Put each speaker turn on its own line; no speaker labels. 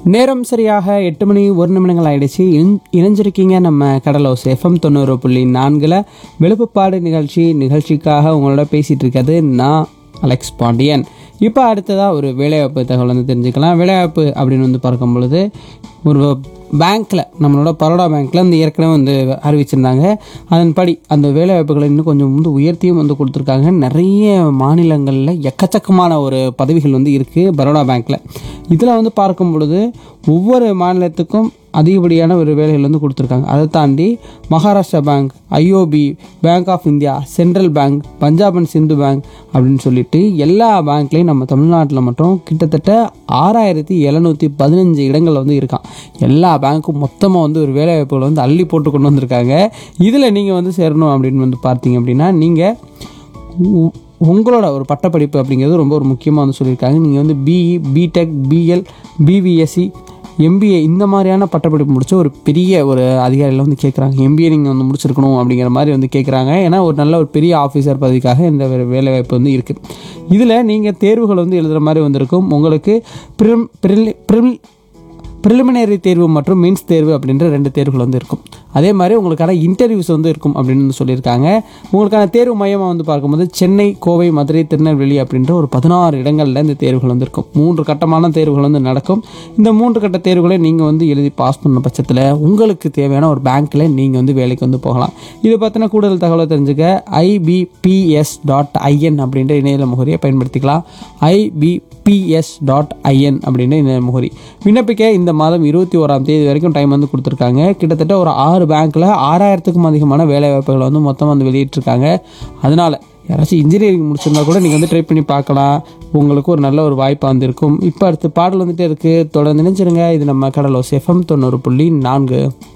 நேரம் சரியாக எட்டு மணி ஒரு நிமிடங்கள் ஆயிடுச்சு இணைஞ்- இணைஞ்சிருக்கீங்க நம்ம கடலோஸ் எஃப்எம் தொண்ணூறு புள்ளி நான்கில் வெளுப்புப்பாடு நிகழ்ச்சி நிகழ்ச்சிக்காக உங்களோட பேசிகிட்டு இருக்கிறது நான் அலெக்ஸ் பாண்டியன் இப்போ அடுத்ததாக ஒரு வேலைவாய்ப்பு தகவல் வந்து தெரிஞ்சுக்கலாம் வேலைவாய்ப்பு அப்படின்னு வந்து பார்க்கும் பொழுது ஒரு பேங்க்கில் நம்மளோட பரோடா பேங்க்கில் வந்து ஏற்கனவே வந்து அறிவிச்சிருந்தாங்க அதன்படி அந்த வேலைவாய்ப்புகளை இன்னும் கொஞ்சம் வந்து உயர்த்தியும் வந்து கொடுத்துருக்காங்க நிறைய மாநிலங்களில் எக்கச்சக்கமான ஒரு பதவிகள் வந்து இருக்குது பரோடா பேங்க்கில் இதில் வந்து பார்க்கும் பொழுது ஒவ்வொரு மாநிலத்துக்கும் அதிகப்படியான ஒரு வேலைகள் வந்து கொடுத்துருக்காங்க அதை தாண்டி Maharashtra bank IOB bank of India central bank Punjab and Sind bank அப்படின்னு சொல்லிட்டு எல்லா பேங்க்லேயும் நம்ம தமிழ்நாட்டில் மட்டும் கிட்டத்தட்ட ஆறாயிரத்தி எழுநூற்றி பதினஞ்சு இடங்கள் வந்து இருக்கான் எல்லா பேங்க்கும் மொத்தமாக வந்து ஒரு வேலைவாய்ப்புகளை வந்து அள்ளி போட்டு கொண்டு வந்திருக்காங்க இதில் நீங்கள் வந்து சேரணும் அப்படின்னு வந்து பார்த்தீங்க அப்படின்னா நீங்கள் உ- உங்களோட ஒரு பட்டப்படிப்பு அப்படிங்கிறது ரொம்ப ஒரு முக்கியமாக வந்து சொல்லியிருக்காங்க நீங்கள் வந்து BE BTech BL BVSc MBA இந்த மாதிரியான பட்டப்படிப்பு முடிச்ச ஒரு பெரிய ஒரு அதிகாரியில் வந்து கேட்குறாங்க எம்பிஏ நீங்கள் வந்து முடிச்சிருக்கணும் அப்படிங்கிற மாதிரி வந்து கேட்குறாங்க ஏன்னா ஒரு நல்ல ஒரு பெரிய ஆஃபீஸர் பதவிக்காக இந்த ஒரு வேலைவாய்ப்பு வந்து இருக்குது இதில் நீங்கள் தேர்வுகள் வந்து எழுதுகிற மாதிரி வந்திருக்கும் உங்களுக்கு ப்ரிம் ப்ரில் ப்ரில் ப்ரிலிமினரி தேர்வு மற்றும் மீன்ஸ் தேர்வு அப்படின்ற ரெண்டு தேர்வுகள் வந்து இருக்கும் அதே மாதிரி உங்களுக்கான இன்டர்வியூஸ் வந்து இருக்கும் அப்படின்னு வந்து சொல்லியிருக்காங்க உங்களுக்கான தேர்வு மையமாக வந்து பார்க்கும்போது சென்னை கோவை மதுரை திருநெல்வேலி அப்படின்ற ஒரு பதினாறு இடங்களில் இந்த தேர்வுகள் வந்து இருக்கும் மூன்று கட்டமான தேர்வுகள் வந்து நடக்கும் இந்த மூன்று கட்ட தேர்வுகளை நீங்கள் வந்து எழுதி பாஸ் பண்ண பட்சத்தில் உங்களுக்கு தேவையான ஒரு பேங்க்கில் நீங்கள் வந்து வேலைக்கு வந்து போகலாம் இதை பற்றின கூடுதல் தகவலை தெரிஞ்சுக்க ஐபிபிஎஸ் டாட் ஐஎன் அப்படின்ற இணையதள முகவரியை பயன்படுத்திக்கலாம் ஐபிபிஎஸ் டாட் ஐஎன் அப்படின்ற இணைய முகவரி விண்ணப்பிக்க இந்த மாதம் இருபத்தி ஓராம் தேதி வரைக்கும் டைம் வந்து கொடுத்துருக்காங்க கிட்டத்தட்ட ஒரு ஆறு பேங்க்கில் ஆறாயிரத்துக்கும் அதிகமான வேலை வாய்ப்புகளை வந்து மொத்தம் வந்து வெளியிட்டிருக்காங்க அதனால் யாராச்சும் இன்ஜினியரிங் முடிச்சிருந்தா கூட நீங்கள் வந்து ட்ரை பண்ணி பார்க்கலாம் உங்களுக்கு ஒரு நல்ல ஒரு வாய்ப்பாக வந்திருக்கும் இப்போ அடுத்து பாடல் வந்துட்டே இருக்குது தொடர்ந்து நினைச்சிருங்க இது நம்ம கடலோஸ் எஃப்எம் தொண்ணூறு புள்ளி நான்கு